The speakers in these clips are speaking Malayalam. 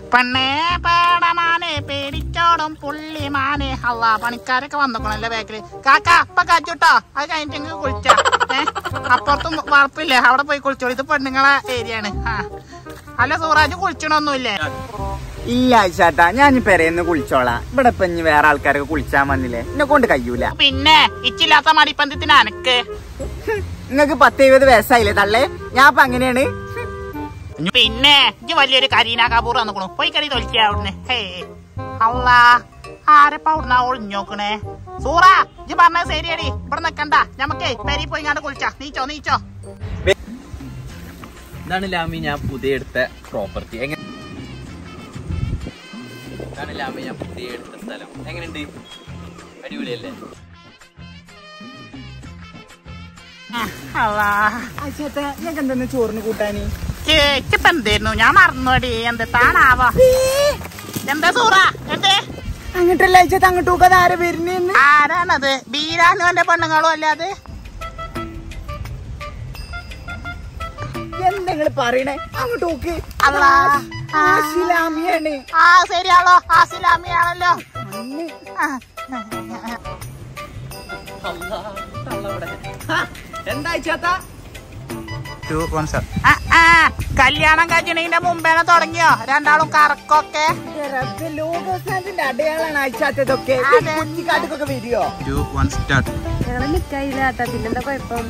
പെണ്ണേ പേടമാനെ പേടിച്ചോടും പുള്ളിമാനെ അല്ല പണിക്കാരൊക്കെ വന്നോക്കണല്ലേ ബാക്കില് കാക്ക അപ്പൊ കാച്ചുട്ടോ അത് കഴിഞ്ഞിട്ട് ഇങ്ങ് കുളിച്ചാ ഏ അപ്പുറത്തും വളപ്പില്ലേ അവിടെ പോയി കുളിച്ചോളൂ ഇത് പെണ്ണുങ്ങളെ ഏരിയ ആണ് ആ അല്ല സൂറാജ് കുളിച്ചണൊന്നുമില്ലേ ഇല്ല ചേട്ടാ ഞാൻ പെരേന്ന് കുളിച്ചോളാം ഇവിടെ ഇപ്പൊ ഇനി വേറെ ആൾക്കാരൊക്കെ കുളിച്ചാൻ വന്നില്ലേ എന്നെ കൊണ്ട് കഴിയൂല പിന്നെ ഇച്ചില്ലാത്ത മടിപ്പന്തത്തിന് അനക്ക് നിങ്ങക്ക് പത്ത് എഴുപത് വയസ്സായില്ലേ തള്ളേ ഞാൻ അപ്പൊ അങ്ങനെയാണ് പിന്നെ ഇജ്ജ് വലിയൊരു കരീന കപൂർ വന്നിക്കണു പോയി കറി തൊലിക്കാ അവിടുന്ന് ഹേ അല്ലാ ആരപ്പ അവിടുന്ന് ഒളിഞ്ഞോക്കണേ സൂറ ഇജ്ജ് പറഞ്ഞത് ശരിയടി ഇവിടെ നിക്കണ്ട ഞമ്മക്കേ പെരി പോയി ഇങ്ങാണ്ട് കുളിച്ചാ നീച്ചോ നീച്ചോ ഇതാണ് ലാമി ഞാൻ പുതിയ എടുത്ത പ്രോപ്പർട്ടി എങ്ങനെ ഇതാണ് ലാമി ഞാൻ പുതിയ എടുത്ത സ്ഥലം എങ്ങനെയുണ്ട് അടിപൊളിയല്ലേ അല്ലാ ചേട്ടാ ഞങ്ങൾക്ക് എന്തെന്ന് ചോറിന് കൂട്ടാന് ചേച്ചിപ്പ എന്തായിരുന്നു ഞാൻ മറന്നോടി എന്ത് താണാവോ എന്താ സൂറ എന്തേ അങ്ങോട്ടല്ല ചേട്ടാ അങ്ങോട്ട് നോക്കാതെ ആരെ വരുന്നേന്ന് ആരാണത് ബീരാനും എന്റെ പെണ്ണുങ്ങളും അല്ലാതെ എന്തെങ്ങൾ പറയണേ അങ്ങോട്ട് നോക്ക് അല്ലാ. ആശിലാമിയാണ് ആ ശരിയാണല്ലോ ആസിലാമിയാണല്ലോ ആ. എന്താ ചേട്ടാ ആ, ആ, കല്യാണം കഴിക്കണതിന്റെ മുമ്പേനെ തുടങ്ങിയോ രണ്ടാളും കറക്കൊക്കെ ലോകസാന്റിന്റെ അടയാളാണ് അയച്ചാത്തതൊക്കെ അതെ. കുഞ്ഞിക്കാട്ടിക്കൊക്കെ വരുവോ ഞങ്ങള് നിക്കായില്ലാത്ത പിന്നെന്താ കുഴപ്പം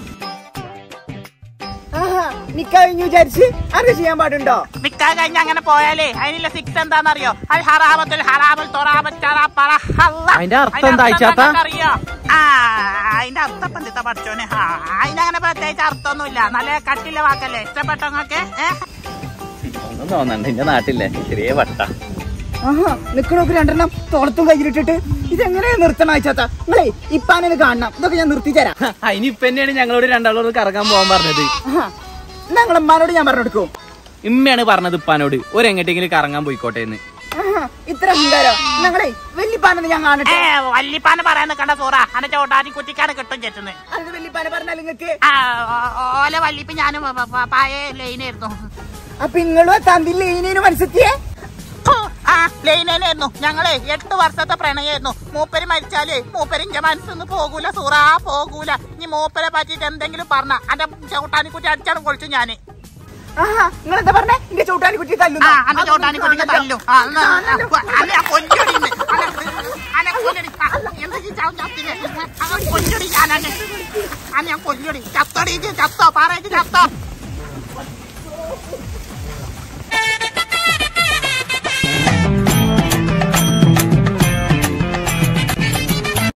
ആഹാ നിക്ക കഴിഞ്ഞു വിചാരിച്ച് അത് ചെയ്യാൻ പാടുണ്ടോ നിക്കാൻ കഴിഞ്ഞ അങ്ങനെ പോയാലേ അതിനുള്ള സിക്സ് എന്താണെന്നറിയോ അത് ഹറാമത്തുൽ ഹറാമുൽ തൊറാമൽ ചറാപ്പറ ഹല്ല. അതിന്റെ അർത്ഥം അതിന്റെ എന്താ അയച്ചാത്ത? നിങ്ങൾക്ക് അറിയോ ആ അതിന്റെ അർത്ഥം പണ്ടിത്ത പഠിച്ചോനെ ആ അതിനങ്ങനെ പ്രത്യേകിച്ച് അർത്ഥമൊന്നുമില്ല നല്ല കട്ടില്ല വാക്കല്ലേ ഇഷ്ടപ്പെട്ടവങ്ങൾക്ക് ഏഹ് ഒന്നും തോന്നണ്ട എന്റെ നാട്ടിലെ ചെറിയ വട്ട ആഹാ നിക്കണോക്ക് രണ്ടെണ്ണം തോളത്തും കയ്യിലിട്ടിട്ട് ഇതെങ്ങനെയാ നിർത്തണം അയച്ചാത്ത നിങ്ങളെ ഇപ്പാനെ കാണണം ഇതൊക്കെ ഞാൻ നിർത്തി തരാം അതിനിപ്പൊ തന്നെയാണ് ഞങ്ങളോട് രണ്ടാളോട് കറങ്ങാൻ പോകാൻ പറഞ്ഞത് ആഹാ ഞങ്ങൾ ഉമ്മാനോട് ഞാൻ പറഞ്ഞു കൊടുക്കും ഇമ്മയാണ് പറഞ്ഞത് ഉപ്പാനോട് ഒരെങ്ങോട്ടെങ്കിലും കറങ്ങാൻ പോയിക്കോട്ടെ എന്ന് ആഹാ ഇത്ര അഹങ്കാരോ ഞങ്ങളെ വല്യപ്പാനെന്ന് ഞാൻ കാണട്ടെ ഏ വല്ലിപ്പാന് പറയാൻ നിൽക്കണ്ട സൂറ അന്നെ ചോട്ടാതി കുറ്റിക്കാണ് കിട്ടും ചേച്ചന് അത് വല്യപ്പാനെ പറഞ്ഞാൽ നിങ്ങൾക്ക് ആ ഓ- ഓ- ഓല വല്ലിപ്പ് ഞാനും പ- പ- പായ ലൈനായിരുന്നു അപ്പൊ നിങ്ങളും തന്തില്ല ഇനീന് മനസ്സെത്തിയേ ഫു, ആ ലൈനായിരുന്നു ഞങ്ങളെ എട്ട് വർഷത്തെ പ്രണയായിരുന്നു മൂപ്പര് മരിച്ചാലേ മൂപ്പര് ഇന്റെ മനസ്സൊന്നും പോകൂല സൂറ പോകൂല ഇനി മൂപ്പരെ പറ്റിട്ട് എന്തെങ്കിലും പറഞ്ഞ അന്റെ ചവിട്ടാനി കുറ്റി അടിച്ചാണ് പൊളിച്ചു ഞാന് ആഹാ നിങ്ങൾ എന്താ പറഞ്ഞേ എന്റെ ചൂട്ടാനി കുട്ടി തല്ലു ആ അന്റെ ചവിട്ടാനി കുറ്റിക്ക് തല്ലും ആ, എന്നാ, ആ, അന്നെ ഞാൻ കൊല്ലൊടി ഇന്ന്. അന്നെ- അന്നെ കൊല്ലൊടി. ആ, എന്താ ഈ ചവ- ചത്തിനെ? അവൻ കൊല്ലൊടി ഞാൻ അന്നെ. അന്നെ ഞാൻ കൊല്ലൊടി ചത്തോടി ഇജ്ജ് ചത്തോ പറയിട്ട് ചത്തോ